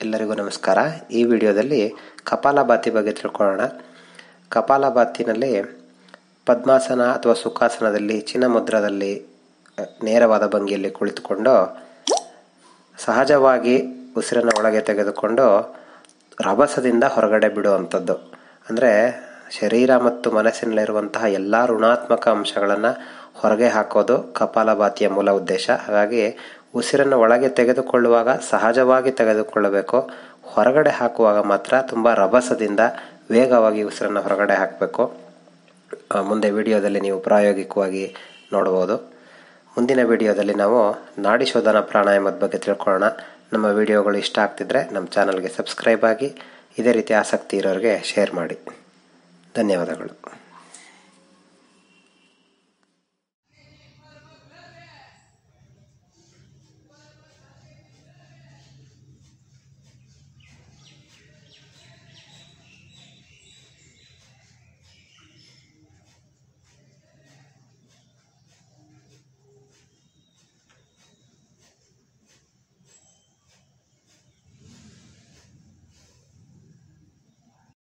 ಎಲ್ಲರಿಗೂ ನಮಸ್ಕಾರ ಈ ವಿಡಿಯೋದಲ್ಲಿ ಕಪಾಲಭಾತಿ ಬಗ್ಗೆ ತಿಳ್ಕೊಳ್ಳೋಣ ಕಪಾಲಭಾತಿನಲ್ಲಿ ಪದ್ಮಾಸನ ಅಥವಾ ಸುಖಾಸನದಲ್ಲಿ ಚಿನ್ನಮುದ್ರದಲ್ಲಿ ಅ, ನೇರವಾದ ಭಂಗಿಯಲ್ಲಿ ಕುಳಿತುಕೊಂಡು ಸಹಜವಾಗಿ ಉಸಿರನ್ನು ಒಳಗೆ ತೆಗೆದುಕೊಂಡು ರಭಸದಿಂದ ಹೊರಗಡೆ ಬಿಡುವಂಥದ್ದು ಅಂದರೆ ಶರೀರ ಮತ್ತು ಮನಸ್ಸಿನಲ್ಲಿರುವಂತಹ ಎಲ್ಲ ಋಣಾತ್ಮಕ ಅಂಶಗಳನ್ನು ಹೊರಗೆ ಹಾಕೋದು ಕಪಾಲಭಾತಿಯ ಮೂಲ ಉದ್ದೇಶ ಹಾಗಾಗಿ ಉಸಿರನ್ನು ಒಳಗೆ ತೆಗೆದುಕೊಳ್ಳುವಾಗ ಸಹಜವಾಗಿ ತೆಗೆದುಕೊಳ್ಳಬೇಕು ಹೊರಗಡೆ ಹಾಕುವಾಗ ಮಾತ್ರ ತುಂಬ ರಭಸದಿಂದ ವೇಗವಾಗಿ ಉಸಿರನ್ನು ಹೊರಗಡೆ ಹಾಕಬೇಕು ಆ, ಮುಂದೆ ವಿಡಿಯೋದಲ್ಲಿ ನೀವು ಪ್ರಾಯೋಗಿಕವಾಗಿ ನೋಡ್ಬೋದು ಮುಂದಿನ ವಿಡಿಯೋದಲ್ಲಿ ನಾವು ನಾಡಿ ಶೋಧನ ಪ್ರಾಣಾಯಾಮದ ಬಗ್ಗೆ ತಿಳ್ಕೊಳ್ಳೋಣ ನಮ್ಮ ವಿಡಿಯೋಗಳು ಇಷ್ಟ ಆಗ್ತಿದ್ರೆ ನಮ್ಮ ಚಾನಲ್ಗೆ ಸಬ್ಸ್ಕ್ರೈಬ್ ಆಗಿ ಇದೇ ರೀತಿ ಆಸಕ್ತಿ ಇರೋರಿಗೆ ಶೇರ್ ಮಾಡಿ ಧನ್ಯವಾದಗಳು